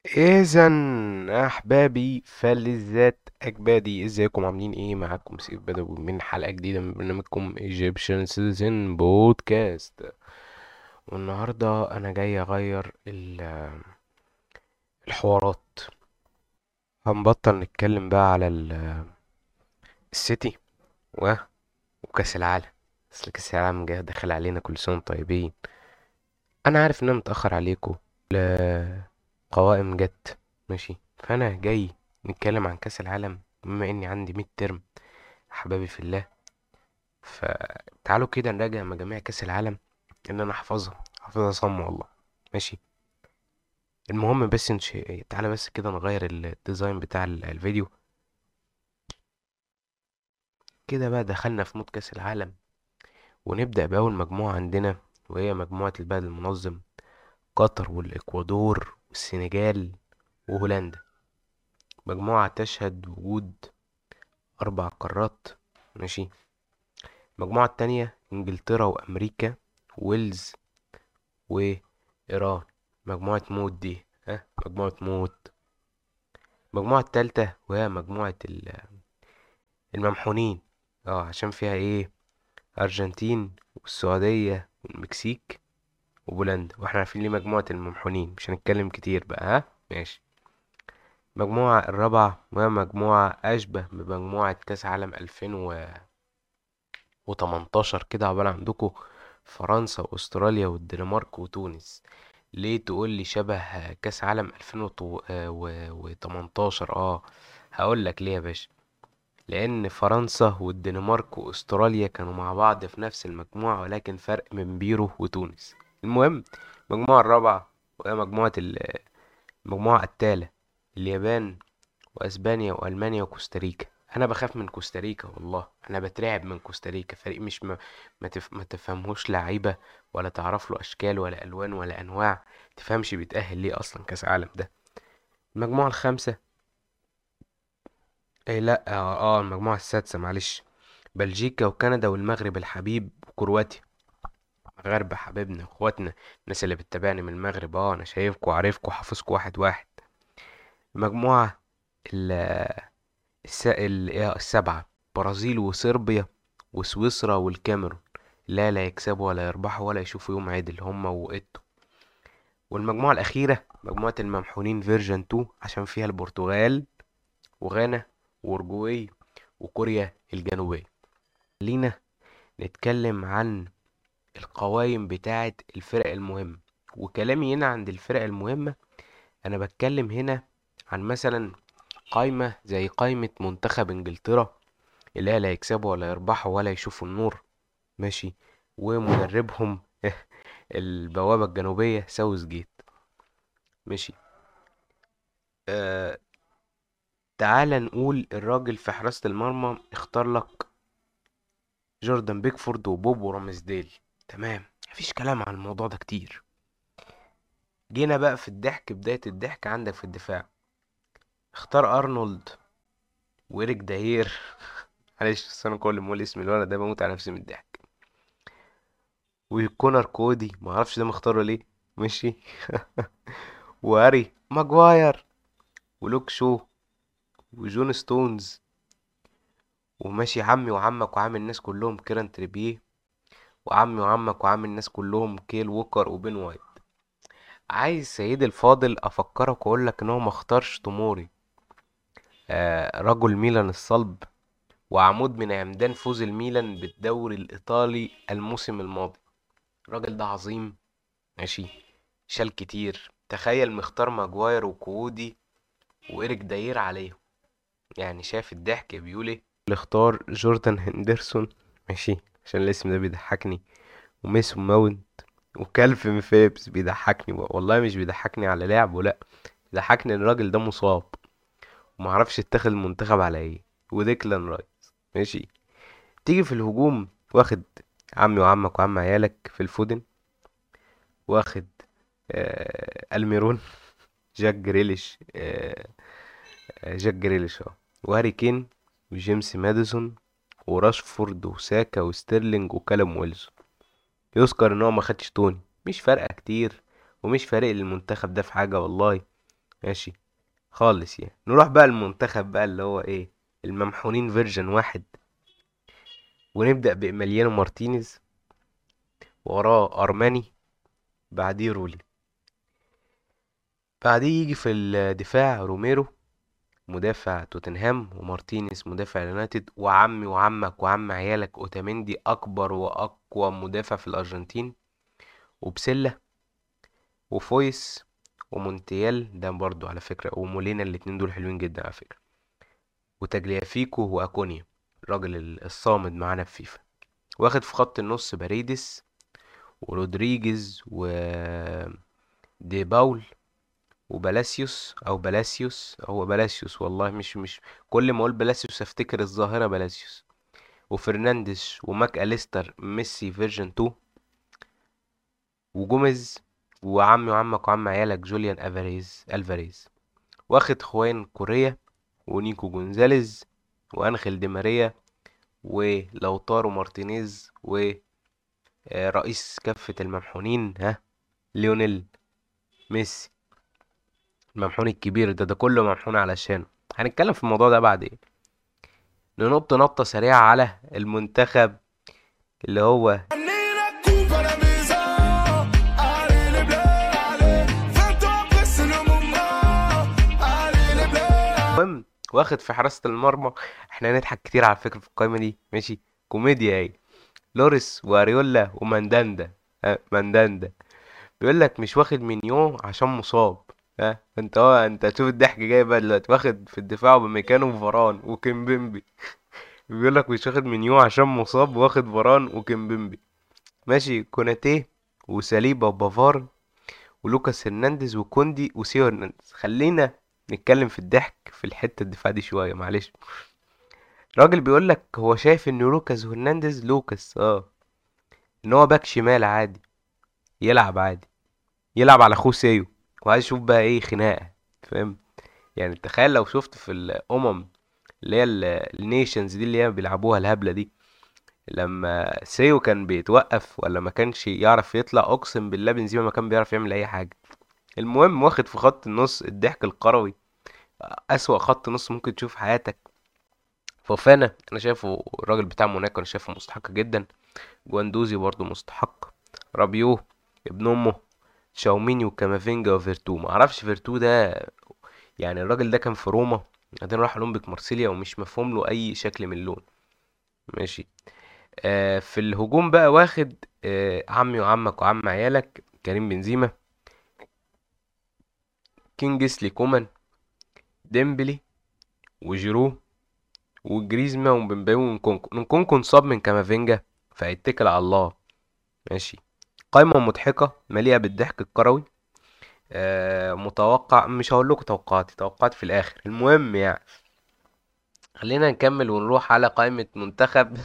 اذا احبابي فلذات اجبادي ازيكم عاملين ايه معاكم سيف بدوي من حلقه جديده من برنامجكم Egyptian Citizen بودكاست والنهارده انا جاي اغير ال- الحوارات هنبطل نتكلم بقى على ال- السيتي و- وكاس العالم اصل كاس العالم جاي داخل علينا كل سنه وانتم طيبين انا عارف ان انا متاخر عليكم القوائم جت ماشي فانا جاي نتكلم عن كاس العالم بما اني عندي ميد ترم احبابي في الله فتعالوا كده نراجع مجاميع كاس العالم ان انا احفظها احفظها صم والله ماشي المهم بس نش... تعالى بس كده نغير الديزاين بتاع ال- الفيديو كده بقى دخلنا في مود كاس العالم ونبدأ بأول مجموعة عندنا وهي مجموعة البلد المنظم قطر والإكوادور والسنغال وهولندا مجموعة تشهد وجود أربع قارات ماشي المجموعة التانية إنجلترا وأمريكا ويلز وإيران مجموعة موت دي ها مجموعة موت المجموعة التالتة وهي مجموعة ال- الممحونين اه عشان فيها ايه أرجنتين والسعودية والمكسيك وبولندا واحنا عارفين ليه مجموعة الممحونين مش هنتكلم كتير بقى ها ماشي المجموعة الرابعة وهي مجموعة أشبه بمجموعة كأس عالم ألفين وتمنتاشر كده عقبال عندكم فرنسا واستراليا والدنمارك وتونس ليه تقول لي شبه كاس عالم 2018 اه هقول لك ليه يا باشا لان فرنسا والدنمارك واستراليا كانوا مع بعض في نفس المجموعة ولكن فرق من بيرو وتونس المهم المجموعة الرابعة وهي مجموعة ال- المجموعة التالتة اليابان واسبانيا والمانيا وكوستاريكا انا بخاف من كوستاريكا والله انا بترعب من كوستاريكا فريق مش ما, ما, تف... ما تفهمهوش لعيبه ولا تعرف له اشكال ولا الوان ولا انواع تفهمش بيتاهل ليه اصلا كاس عالم ده المجموعه الخامسه ايه لا اه, آه المجموعه السادسه معلش بلجيكا وكندا والمغرب الحبيب وكرواتيا مغاربة حبيبنا اخواتنا الناس اللي بتتابعني من المغرب اه انا شايفكوا وعارفكوا وحافظكوا واحد واحد المجموعه ال الس... ال... إيه، السبعة برازيل وصربيا وسويسرا والكاميرون لا لا يكسبوا ولا يربحوا ولا يشوفوا يوم عدل هما وإيتو والمجموعة الأخيرة مجموعة الممحونين فيرجن 2 عشان فيها البرتغال وغانا وأورجواي وكوريا الجنوبية خلينا نتكلم عن القوائم بتاعة الفرق المهمة وكلامي هنا عند الفرق المهمة أنا بتكلم هنا عن مثلا قايمة زي قايمة منتخب انجلترا اللي هي لا يكسبوا ولا يربحوا ولا يشوفوا النور ماشي ومدربهم البوابة الجنوبية ساوث جيت ماشي آه تعال نقول الراجل في حراسة المرمى اختار لك جوردان بيكفورد وبوب ورامسديل تمام مفيش كلام عن الموضوع ده كتير جينا بقى في الضحك بداية الضحك عندك في الدفاع اختار ارنولد وإيريك داير معلش بس انا كل ما اقول اسم الولد ده بموت على نفسي من الضحك وكونر كودي معرفش ده مختاره ليه ماشي وهاري ماجواير ولوك شو وجون ستونز وماشي عمي وعمك وعم الناس كلهم كيران تريبيه وعمي وعمك وعم الناس كلهم كيل ووكر وبين وايت عايز سيدي الفاضل افكرك واقول لك ان هو ما اختارش توموري آه رجل ميلان الصلب وعمود من عمدان فوز الميلان بالدوري الايطالي الموسم الماضي الراجل ده عظيم ماشي شال كتير تخيل مختار ماجواير وكوودي وإيريك داير عليهم يعني شايف الضحك بيقول ايه اللي اختار جوردان هندرسون ماشي عشان الاسم ده بيضحكني وميسون ماونت وكالفين فيبس بيضحكني والله مش بيضحكني على لعبه لا بيضحكني ان الراجل ده مصاب ومعرفش اتاخد المنتخب على ايه وديكلان رايس ماشي تيجي في الهجوم واخد عمي وعمك وعم عيالك في الفودن واخد آه الميرون جاك جريليش آه آه، جاك جريليش اه وهاري كين وجيمس ماديسون وراشفورد وساكا وستيرلينج وكالم ويلسون يذكر ان هو ما خدش توني مش فارقه كتير ومش فارق للمنتخب ده في حاجه والله ماشي خالص يعني نروح بقى المنتخب بقى اللي هو ايه الممحونين فيرجن واحد ونبدأ بإماليانو مارتينيز وراه أرماني بعديه رولي بعديه يجي في الدفاع روميرو مدافع توتنهام ومارتينيز مدافع اليونايتد وعمي وعمك وعم عيالك اوتاميندي اكبر واقوى مدافع في الارجنتين وبسلة وفويس ومونتيال ده برضو على فكرة ومولينا الاتنين دول حلوين جدا على فكرة وتاجليافيكو واكونيا الراجل الصامد معانا في فيفا واخد في خط النص باريدس ورودريجيز و دي باول وبلاسيوس او بلاسيوس هو بلاسيوس والله مش مش كل ما اقول بلاسيوس افتكر الظاهرة بلاسيوس وفرنانديش وماك اليستر ميسي فيرجن 2 وجوميز وعمي وعمك وعم عيالك جوليان افاريز الفاريز واخد خوان كوريا ونيكو جونزاليز وانخيل دي ماريا ولوتارو مارتينيز ورئيس كافة الممحونين ها ليونيل ميسي الممحون الكبير ده ده كله ممحون علشانه هنتكلم في الموضوع ده بعدين ننط نطة سريعة على المنتخب اللي هو المهم واخد في حراسة المرمى احنا هنضحك كتير على فكرة في القايمة دي ماشي كوميديا اهي لوريس واريولا ومانداندا ها مانداندا بيقول لك مش واخد مينيون عشان مصاب ها انت اه انت شوف الضحك جاي بقى دلوقتي واخد في الدفاع بميكانو فاران وكيمبيمبي بيقول لك مش واخد مينيو عشان مصاب واخد فاران وكيمبيمبي ماشي كوناتيه وساليبا وبافار ولوكاس هرنانديز وكوندي وسيو هرنانديز خلينا نتكلم في الضحك في الحته الدفاع دي شويه معلش راجل بيقول لك هو شايف ان لوكاس هرنانديز لوكاس اه ان هو باك شمال عادي يلعب عادي يلعب على اخوه سيو وعايز اشوف بقى ايه خناقه فاهم يعني تخيل لو شفت في الامم اللي هي النيشنز دي اللي هي بيلعبوها الهبله دي لما سيو كان بيتوقف ولا ما كانش يعرف يطلع اقسم بالله بنزيما ما كان بيعرف يعمل اي حاجه المهم واخد في خط النص الضحك القروي اسوأ خط نص ممكن تشوف في حياتك فوفانا انا شايفه الراجل بتاع موناكو انا شايفه مستحق جدا جواندوزي برضو مستحق رابيو ابن امه شاوميني وكامافينجا وفيرتو ما اعرفش فيرتو ده يعني الراجل ده كان في روما بعدين راح اولمبيك مارسيليا ومش مفهوم له اي شكل من اللون ماشي آه في الهجوم بقى واخد آه عمي وعمك وعم عيالك كريم بنزيما كينجسلي كومان ديمبلي وجيرو وجريزما ومبمباوي ونكونكو نكونكو انصاب من كامافينجا فهيتكل على الله ماشي قائمة مضحكة مليئة بالضحك الكروي آه متوقع مش هقول لكم توقعاتي توقعاتي في الاخر المهم يعني خلينا نكمل ونروح على قائمة منتخب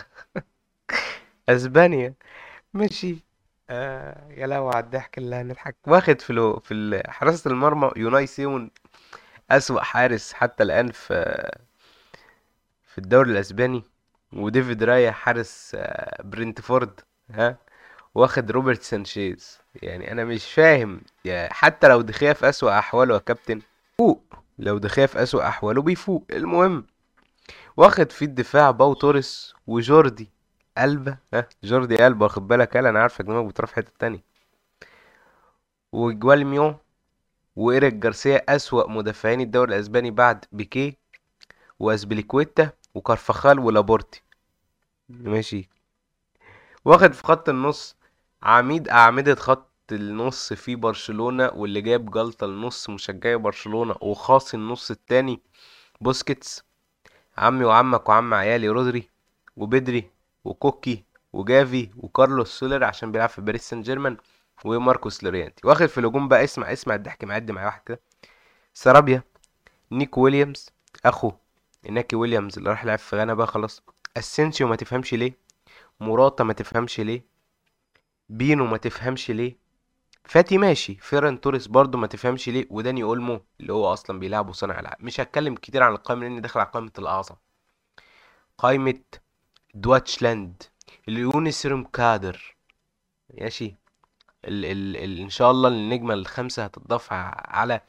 اسبانيا ماشي آه يا لهوي على الضحك اللي هنضحك واخد في لو في حراسة المرمى يوناي سيون أسوأ حارس حتى الآن في في الدوري الأسباني وديفيد رايا حارس آه برنتفورد ها واخد روبرت سانشيز يعني انا مش فاهم يعني حتى لو دخيا في اسوأ احواله يا كابتن فوق لو دخيا في اسوأ احواله بيفوق المهم واخد في الدفاع باو توريس وجوردي قلبة ها جوردي قلبة واخد بالك قال انا عارفك دماغك بتروح في حتة تانية وجوالميون وإيريك جارسيا أسوأ مدافعين الدوري الأسباني بعد بيكيه وأسبليكويتا وكارفخال ولابورتي ماشي واخد في خط النص عميد أعمدة خط النص في برشلونة واللي جاب جلطة لنص مشجعي برشلونة وخاص النص التاني بوسكيتس عمي وعمك وعم عيالي رودري وبدري وكوكي وجافي وكارلوس سولر عشان بيلعب في باريس سان جيرمان وماركوس لوريانتي واخد في الهجوم بقى اسمع اسمع الضحك معدي معايا واحد كده سرابيا نيك ويليامز اخو اناكي ويليامز اللي راح يلعب في غانا بقى خلاص اسينسيو ما تفهمش ليه موراتا ما تفهمش ليه بينو ما تفهمش ليه فاتي ماشي فيران توريس برضو ما تفهمش ليه وداني اولمو اللي هو اصلا بيلعب وصانع العاب مش هتكلم كتير عن القائمه لاني داخل على قائمه الاعظم قائمه دواتشلاند اليونيسرم كادر ماشي ال ال ال ان شاء الله النجمه الخامسه هتضاف على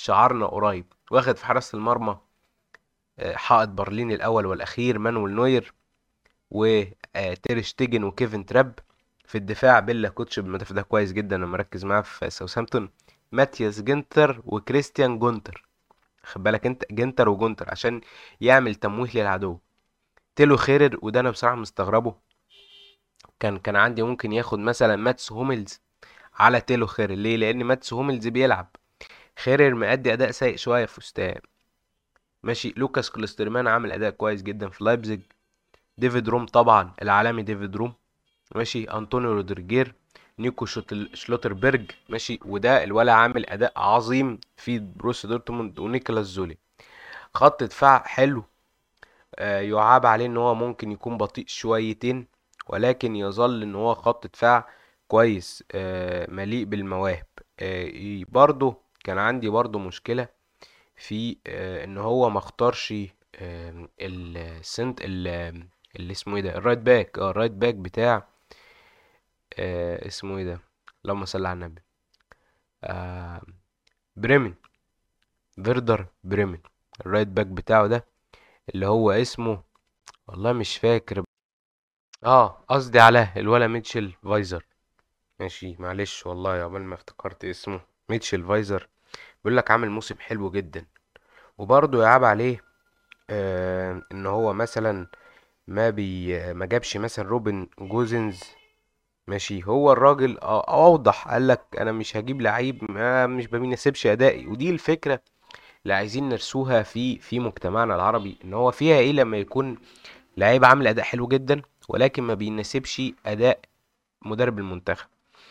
شعارنا قريب واخد في حراسة المرمى آه، حائط برلين الأول والأخير مانويل نوير وتير شتيجن وكيفن تراب في الدفاع بيلا كوتش المدافع ده كويس جدا انا مركز معاه في ساوثهامبتون ماتياس جنتر وكريستيان جونتر خد بالك انت جنتر وجونتر عشان يعمل تمويه للعدو تيلو خيرر وده انا بصراحه مستغربه كان كان عندي ممكن ياخد مثلا ماتس هوملز على تيلو خيرر ليه لان ماتس هوملز بيلعب خيرر مأدي اداء سيء شويه في وستام ماشي لوكاس كلسترمان عامل اداء كويس جدا في لايبزيج ديفيد روم طبعا العالمي ديفيد روم ماشي انطونيو رودريجير نيكو شلوتربرج ماشي وده الولا عامل اداء عظيم في بروسيا دورتموند ونيكولاس زولي خط دفاع حلو آه يعاب عليه ان هو ممكن يكون بطيء شويتين ولكن يظل ان هو خط دفاع كويس آه مليء بالمواهب آه برضو كان عندي برضو مشكلة في آه ان هو ما اختارش آه السنت اللي اسمه ايه ده الرايت باك اه الرايت باك بتاع آه اسمه ايه ده اللهم صل على النبي آه بريمن فيردر بريمن الرايت باك بتاعه ده اللي هو اسمه والله مش فاكر اه قصدي على الولا ميتشل فايزر ماشي معلش والله يا ما افتكرت اسمه ميتشل فايزر بيقول لك عامل موسم حلو جدا وبرضه يعاب عليه آه ان هو مثلا ما بي ما جابش مثلا روبن جوزنز ماشي هو الراجل اوضح قال لك انا مش هجيب لعيب ما مش بيناسبش ادائي ودي الفكره اللي عايزين نرسوها في في مجتمعنا العربي ان هو فيها ايه لما يكون لعيب عامل اداء حلو جدا ولكن ما بيناسبش اداء مدرب المنتخب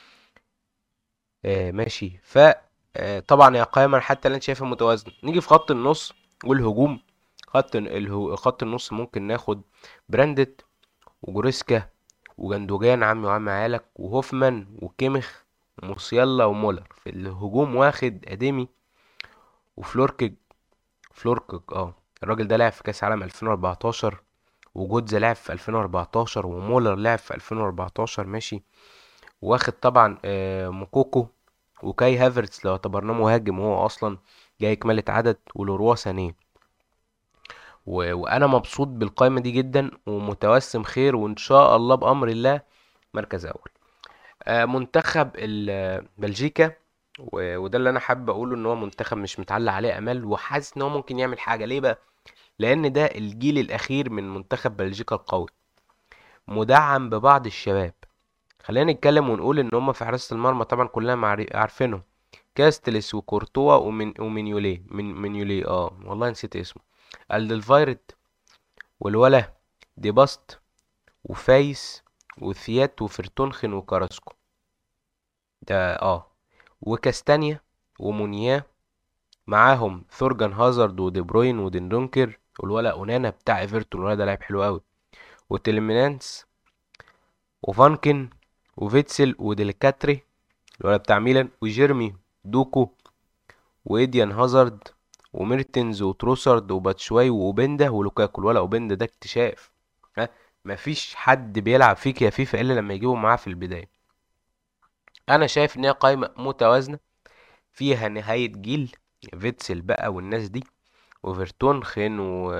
آه ماشي ف آه طبعا يا قائمة حتى اللي انت شايفها متوازنة نيجي في خط النص والهجوم خط خط النص ممكن ناخد براندت وجوريسكا وجندوجان عمي وعم عيالك وهوفمان وكيمخ وموسيالا ومولر في الهجوم واخد اديمي وفلوركج فلوركج اه الراجل ده لعب في كاس عالم 2014 وجودز لعب في 2014 ومولر لعب في 2014 ماشي واخد طبعا آه موكوكو وكاي هافرتس لو اعتبرناه مهاجم وهو اصلا جاي كمالة عدد ولوروا ثانيه و... وانا مبسوط بالقائمه دي جدا ومتوسم خير وان شاء الله بامر الله مركز اول آه منتخب بلجيكا و... وده اللي انا حابب اقوله ان هو منتخب مش متعلق عليه امال وحاسس ان هو ممكن يعمل حاجه ليه بقى لان ده الجيل الاخير من منتخب بلجيكا القوي مدعم ببعض الشباب خلينا نتكلم ونقول ان هم في حراسه المرمى طبعا كلنا عارفينهم كاستلس وكورتوا ومن ومنيولي من منيولي اه والله نسيت اسمه الدلفايرت والولا ديباست وفايس وثيات وفرتونخن وكاراسكو ده اه وكاستانيا ومونيا معاهم ثورجان هازارد ودي بروين ودندونكر والولا اونانا بتاع ايفرتون الولا ده لعيب حلو قوي وتيلمينانس وفانكن وفيتسل وديلكاتري الولا بتاع ميلان وجيرمي دوكو وايديان هازارد وميرتنز وتروسارد وباتشواي واوبندا ولوكاكو ولا اوبندا ده اكتشاف ها مفيش حد بيلعب فيك يا فيفا الا لما يجيبه معاه في البدايه انا شايف ان هي قائمه متوازنه فيها نهايه جيل فيتسل بقى والناس دي وفيرتونخن و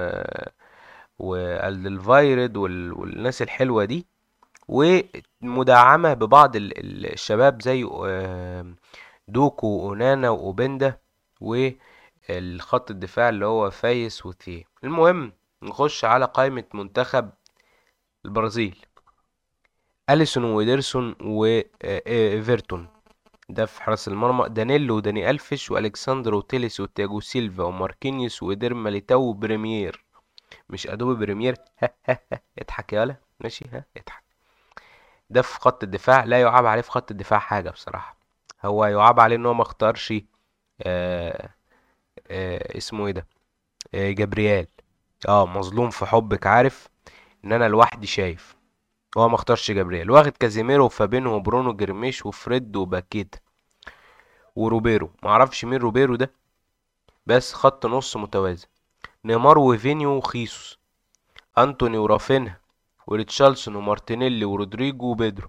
والفايرد وال... والناس الحلوه دي ومدعمه ببعض الشباب زي دوكو واونانا واوبندا و الخط الدفاع اللي هو فايس وثيه المهم نخش على قائمة منتخب البرازيل أليسون وإيدرسون وإيفرتون ده في حراس المرمى دانيلو وداني ألفش وألكسندر وتيليس وتياجو سيلفا وماركينيوس وإدير ماليتاو وبريمير مش أدوبي بريمير ها ها ها اضحك يالا ماشي ها اضحك ده في خط الدفاع لا يعاب عليه في خط الدفاع حاجة بصراحة هو يعاب عليه ان هو ما اختارش آه آه اسمه ايه ده آه جبريال اه مظلوم في حبك عارف ان انا لوحدي شايف هو ما اختارش جبريال واخد كازيميرو وفابينو وبرونو جرميش وفريد وباكيتا وروبيرو معرفش مين روبيرو ده بس خط نص متوازن نيمار وفينيو وخيسوس انتوني ورافينها وريتشارلسون ومارتينيلي ورودريجو وبيدرو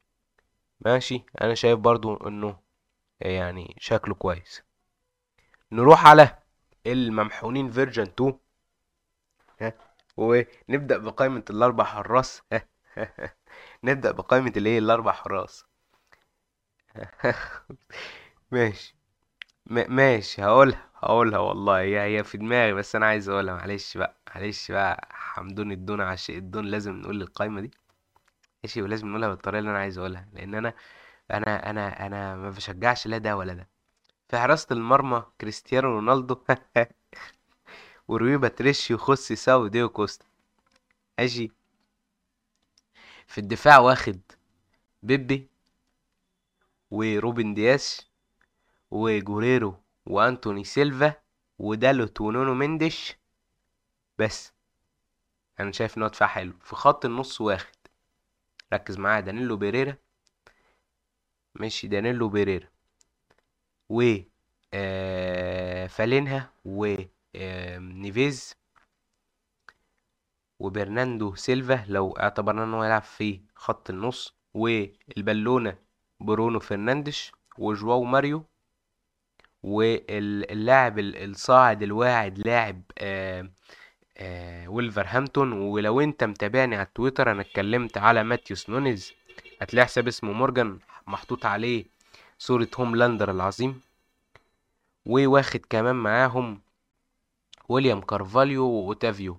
ماشي انا شايف برضو انه يعني شكله كويس نروح على الممحونين فيرجن 2 ها ونبدأ بقائمة الأربع حراس نبدأ بقائمة الإيه الأربع حراس ماشي ماشي هقولها هقولها والله هي هي في دماغي بس أنا عايز أقولها معلش بقى معلش بقى حمدون الدون عشق الدون لازم نقول القايمة دي ماشي ولازم نقولها بالطريقة اللي أنا عايز أقولها لأن أنا أنا أنا أنا ما بشجعش لا ده ولا ده في حراسة المرمى كريستيانو رونالدو وروي باتريشيو خوسي ساو ديو كوستا ماشي في الدفاع واخد بيبي وروبن دياس وجوريرو وانتوني سيلفا ودالوت ونونو مندش بس انا شايف ان هو دفاع حلو في خط النص واخد ركز معايا دانيلو بيريرا ماشي دانيلو بيريرا و آه فالينها و آه نيفيز وبرناندو سيلفا لو اعتبرنا انه يلعب في خط النص والبالونة برونو فرنانديش وجواو ماريو واللاعب الصاعد الواعد لاعب آه آه ولفرهامبتون ولو انت متابعني على تويتر انا اتكلمت على ماتيوس نونيز هتلاقي حساب اسمه مورجان محطوط عليه صورة هوملاندر العظيم وواخد كمان معاهم ويليام كارفاليو واوتافيو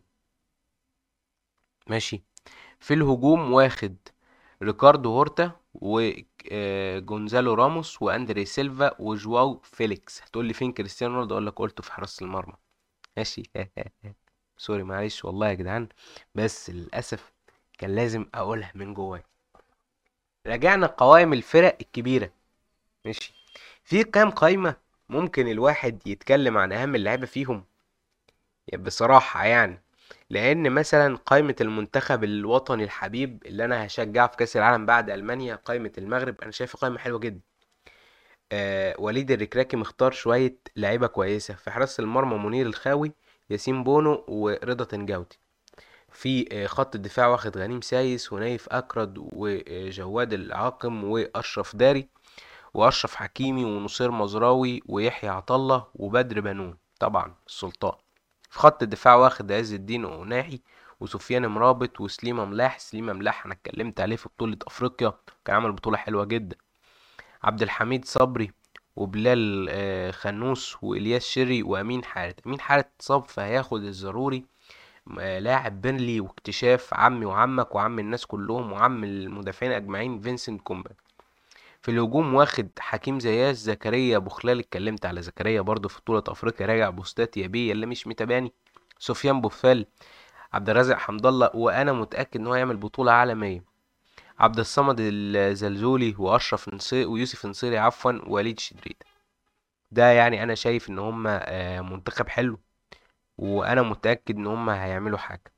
ماشي في الهجوم واخد ريكاردو هورتا وجونزالو راموس واندري سيلفا وجواو فيليكس هتقول لي فين كريستيانو رونالدو اقول لك قلته في حراسه المرمى ماشي سوري معلش والله يا جدعان بس للاسف كان لازم اقولها من جواي راجعنا قوائم الفرق الكبيره ماشي في كام قايمه ممكن الواحد يتكلم عن اهم اللعيبه فيهم بصراحه يعني لان مثلا قائمه المنتخب الوطني الحبيب اللي انا هشجعه في كاس العالم بعد المانيا قائمه المغرب انا شايف قائمه حلوه جدا آه وليد الركراكي مختار شويه لعيبه كويسه في حراسه المرمى منير الخاوي ياسين بونو ورضا تنجاوتي في آه، خط الدفاع واخد غنيم سايس ونايف اكرد وجواد العاقم واشرف داري واشرف حكيمي ونصير مزراوي ويحيى عطله وبدر بنون طبعا السلطان في خط الدفاع واخد عز الدين وناحي وسفيان مرابط وسليمة ملاح سليمة ملاح انا اتكلمت عليه في بطولة افريقيا كان عمل بطولة حلوة جدا عبد الحميد صبري وبلال آه، خنوس والياس شري وامين حارت امين حارت اتصاب فهياخد الضروري آه، لاعب بيرلي واكتشاف عمي وعمك وعم الناس كلهم وعم المدافعين اجمعين فينسنت كومباني في الهجوم واخد حكيم زياش زكريا ابو خلال اتكلمت على زكريا برضو في بطولة افريقيا راجع بوستات يا بيه اللي مش متابعني سفيان بوفال عبد الرازق حمد الله وانا متاكد ان هو يعمل بطوله عالميه عبد الصمد الزلزولي واشرف نصير ويوسف نصيري عفوا ووليد شدريد ده يعني انا شايف ان هم آه، منتخب حلو وانا متاكد ان هم هيعملوا حاجه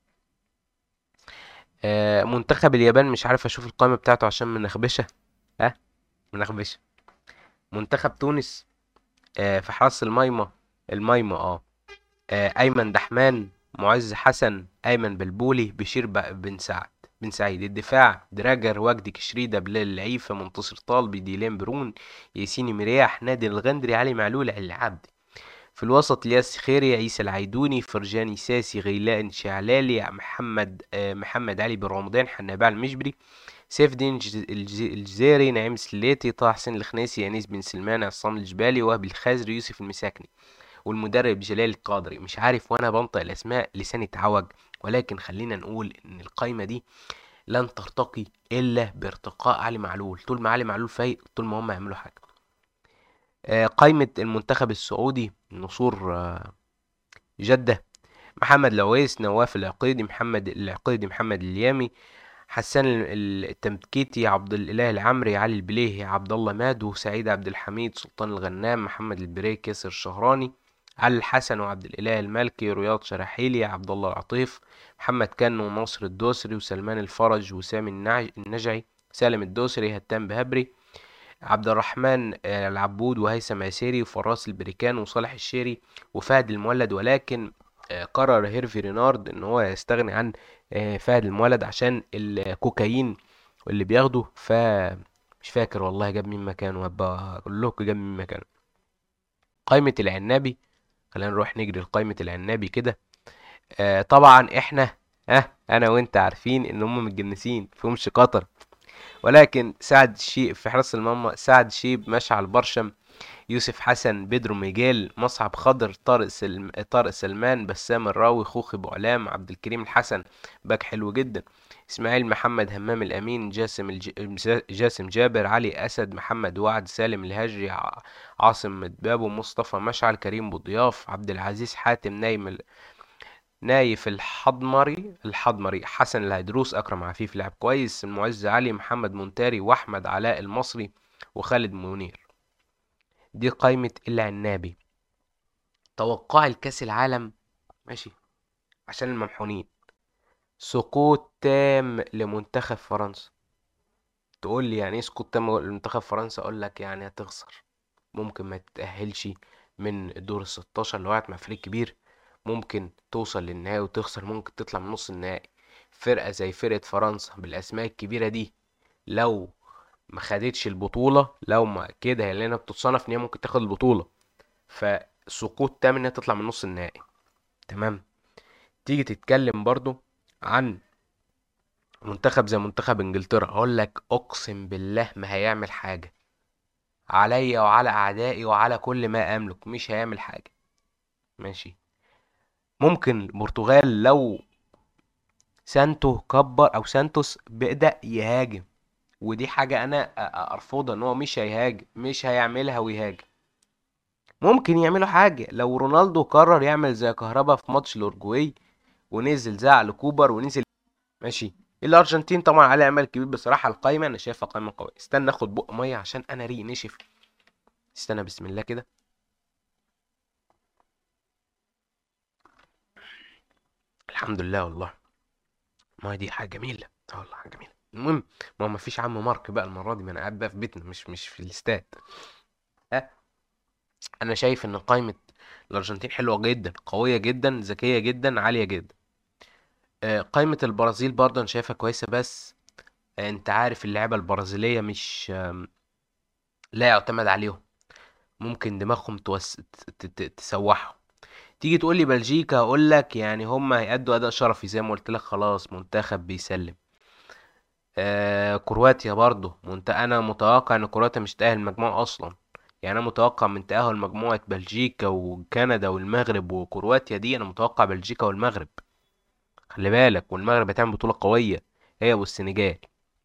آه، منتخب اليابان مش عارف اشوف القائمه بتاعته عشان منخبشه ها منخبشه منتخب تونس آه، في حراسه المايمه المايمه اه ايمن دحمان معز حسن ايمن بلبولي بشير بن سعد بن سعيد الدفاع دراجر وجدي كشريدة بلال العيفة منتصر طالبي ديلان برون ياسيني مرياح نادي الغندري علي معلول العبدي في الوسط الياس خيري عيسى العيدوني فرجاني ساسي غيلان شعلالي محمد آه محمد علي بن رمضان حنابع المجبري سيف الدين الجزيري نعيم سليتي طه حسين الخنيسي انيس بن سلمان عصام الجبالي وهب الخازري يوسف المساكني والمدرب جلال القادري مش عارف وانا بنطق الاسماء لساني اتعوج ولكن خلينا نقول ان القايمه دي لن ترتقي الا بارتقاء علي معلول طول ما علي معلول فايق طول ما هم يعملوا حاجه آه، قايمه المنتخب السعودي نصور آه، جده محمد لويس نواف العقيدي محمد العقيدي محمد اليامي حسان التمكيتي عبد الاله العمري علي البليهي عبد الله مادو سعيد عبد الحميد سلطان الغنام محمد البريك ياسر الشهراني علي الحسن وعبد الإله المالكي رياض شراحيلي عبد الله العطيف محمد كنو وناصر الدوسري وسلمان الفرج وسامي النجعي سالم الدوسري هتام بهبري عبد الرحمن آه، العبود وهيثم عسيري وفراس البريكان وصالح الشيري وفهد المولد ولكن آه، قرر هيرفي رينارد ان هو يستغني عن آه، فهد المولد عشان الكوكايين اللي بياخده ف مش فاكر والله جاب مين مكانه هبقى اقول لكم جاب مين مكانه قائمة العنابي خلينا نروح نجري لقائمة العنابي كده آه طبعا احنا اه انا وانت عارفين ان هم متجنسين فيهمش قطر ولكن سعد الشيب في حراسة المرمى سعد شيب مشعل برشم يوسف حسن بيدرو ميجيل مصعب خضر طارق سلم... طارق سلمان بسام الراوي خوخي بوعلام عبد الكريم الحسن باك حلو جدا اسماعيل محمد همام الامين جاسم الج... جاسم جابر علي اسد محمد وعد سالم الهجري ع... عاصم مدبابو مصطفى مشعل كريم بوضياف عبد العزيز حاتم نايم ال... نايف الحضمري الحضمري حسن الهيدروس اكرم عفيف لعب كويس المعز علي محمد منتاري واحمد علاء المصري وخالد منير دي قائمة العنابي توقع الكاس العالم ماشي عشان الممحونين سقوط تام لمنتخب فرنسا تقول لي يعني ايه سقوط تام لمنتخب فرنسا اقول لك يعني هتخسر ممكن ما تتأهلش من الدور الستاشر اللي وقعت مع فريق كبير ممكن توصل للنهائي وتخسر ممكن تطلع من نص النهائي فرقة زي فرقة فرنسا بالأسماء الكبيرة دي لو ما خدتش البطولة لو ما كده هي لأنها بتتصنف إن هي ممكن تاخد البطولة فسقوط تام إنها تطلع من نص النهائي تمام تيجي تتكلم برضو عن منتخب زي منتخب انجلترا اقول لك اقسم بالله ما هيعمل حاجه عليا وعلى اعدائي وعلى كل ما املك مش هيعمل حاجه ماشي ممكن البرتغال لو سانتو كبر او سانتوس بدأ يهاجم ودي حاجة انا ارفضها ان هو مش هيهاجم مش هيعملها ويهاجم ممكن يعملوا حاجة لو رونالدو قرر يعمل زي كهربا في ماتش الاورجواي ونزل زعق لكوبر ونزل ماشي الارجنتين طبعا عليها امل كبير بصراحة القايمة انا شايفها قايمة قوية استنى اخد بق مية عشان انا ريق نشف استنى بسم الله كده الحمد لله والله ما دي حاجة جميلة اه والله حاجة جميلة المهم ما هو مفيش عم مارك بقى المرة دي ما انا قاعد بقى في بيتنا مش مش في الاستاد أه انا شايف ان قائمة الارجنتين حلوة جدا قوية جدا ذكية جدا عالية جدا أه قائمة البرازيل برضه انا شايفها كويسة بس أه انت عارف اللعبة البرازيلية مش لا يعتمد عليهم ممكن دماغهم توس... تسوحهم تيجي تقول لي بلجيكا اقول لك يعني هم هيأدوا اداء شرفي زي ما قلت لك خلاص منتخب بيسلم آه كرواتيا برضه منت... انا متوقع ان كرواتيا مش تأهل المجموعة اصلا يعني انا متوقع من تأهل مجموعة بلجيكا وكندا والمغرب وكرواتيا دي انا متوقع بلجيكا والمغرب خلي بالك والمغرب هتعمل بطولة قوية هي والسنغال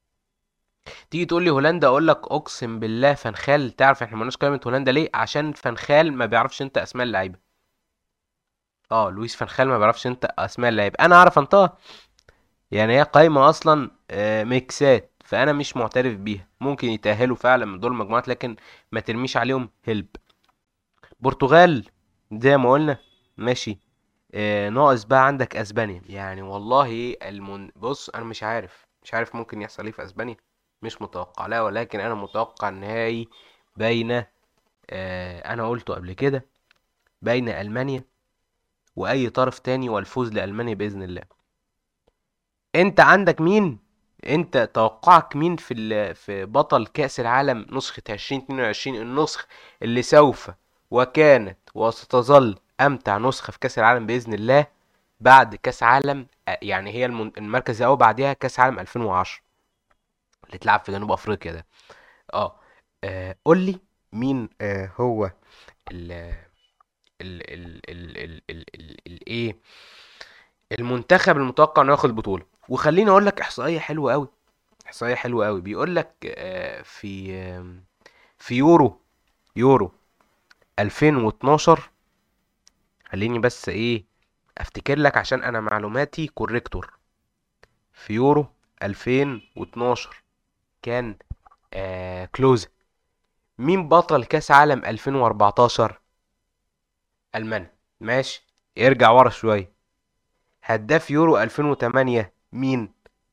تيجي تقول لي هولندا اقول لك اقسم بالله فنخال تعرف احنا مالناش قائمة هولندا ليه عشان فنخال ما بيعرفش انت اسماء اللعيبة اه لويس فنخال ما بيعرفش انت اسماء اللعيبة انا اعرف انطقها يعني هي قايمة اصلا آه، ميكسات فانا مش معترف بيها ممكن يتأهلوا فعلا من دور المجموعات لكن ما ترميش عليهم هلب برتغال زي ما قلنا ماشي آه ناقص بقى عندك اسبانيا يعني والله المن... بص انا مش عارف مش عارف ممكن يحصل ايه في اسبانيا مش متوقع لا ولكن انا متوقع النهائي بين آه انا قلته قبل كده بين المانيا واي طرف تاني والفوز لالمانيا باذن الله انت عندك مين انت توقعك مين في في بطل كأس العالم نسخة 2022 النسخ اللي سوف وكانت وستظل امتع نسخة في كأس العالم بإذن الله بعد كأس عالم يعني هي المركز الاول بعدها كأس عالم 2010 اللي اتلعب في جنوب افريقيا ده اه, آه قول لي مين آه هو ال ال ال ال ال ال ال ال ايه المنتخب المتوقع انه ياخد البطوله وخليني اقول لك احصائيه حلوه قوي احصائيه حلوه قوي بيقول لك آه في آه في يورو يورو 2012 خليني بس ايه افتكر لك عشان انا معلوماتي كوريكتور في يورو 2012 كان آه كلوز مين بطل كاس عالم 2014 المانيا ماشي ارجع ورا شويه هداف يورو 2008 مين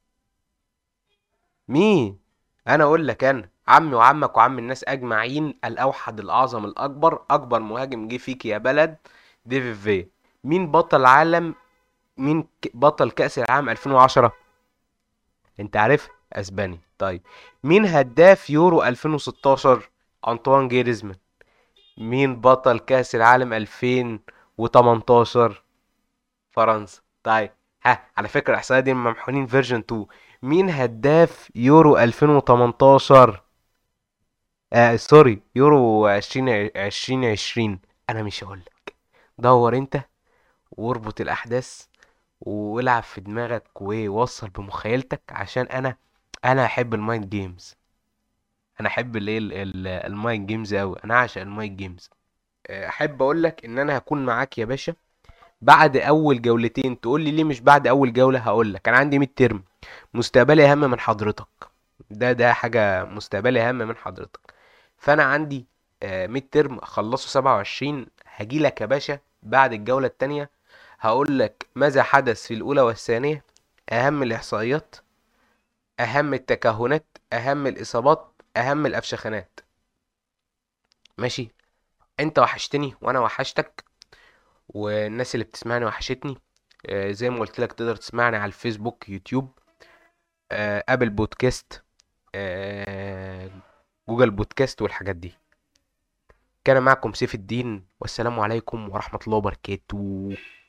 مين انا اقول لك انا عمي وعمك وعم الناس اجمعين الاوحد الاعظم الاكبر اكبر مهاجم جه فيك يا بلد ديفيد في مين بطل عالم مين بطل كاس العالم 2010 انت عارف اسباني طيب مين هداف يورو 2016 انطوان جيريزمان مين بطل كأس العالم 2018 فرنسا طيب ها على فكرة الإحصائية دي ممحونين فيرجن 2 مين هداف يورو 2018 آه سوري يورو 20 2020 انا مش هقولك دور انت واربط الاحداث والعب في دماغك ووصل بمخيلتك عشان انا انا احب المايند جيمز انا احب الايه ال- ال- المايند جيمز اوي انا اعشق المايند جيمز آه، احب اقولك ان انا هكون معاك يا باشا بعد اول جولتين تقول لي ليه مش بعد اول جولة هقولك انا عندي 100 ترم مستقبلي اهم من حضرتك ده ده حاجة مستقبلي اهم من حضرتك فانا عندي آه، 100 ترم اخلصه 27 هجيلك يا باشا بعد الجولة التانية هقولك ماذا حدث في الاولى والثانية اهم الاحصائيات اهم التكهنات اهم الاصابات اهم الافشخانات ماشي انت وحشتني وانا وحشتك والناس اللي بتسمعني وحشتني آه، زي ما قلت لك تقدر تسمعني على الفيسبوك يوتيوب آه، ابل بودكاست آه، جوجل بودكاست والحاجات دي كان معكم سيف الدين والسلام عليكم ورحمة الله وبركاته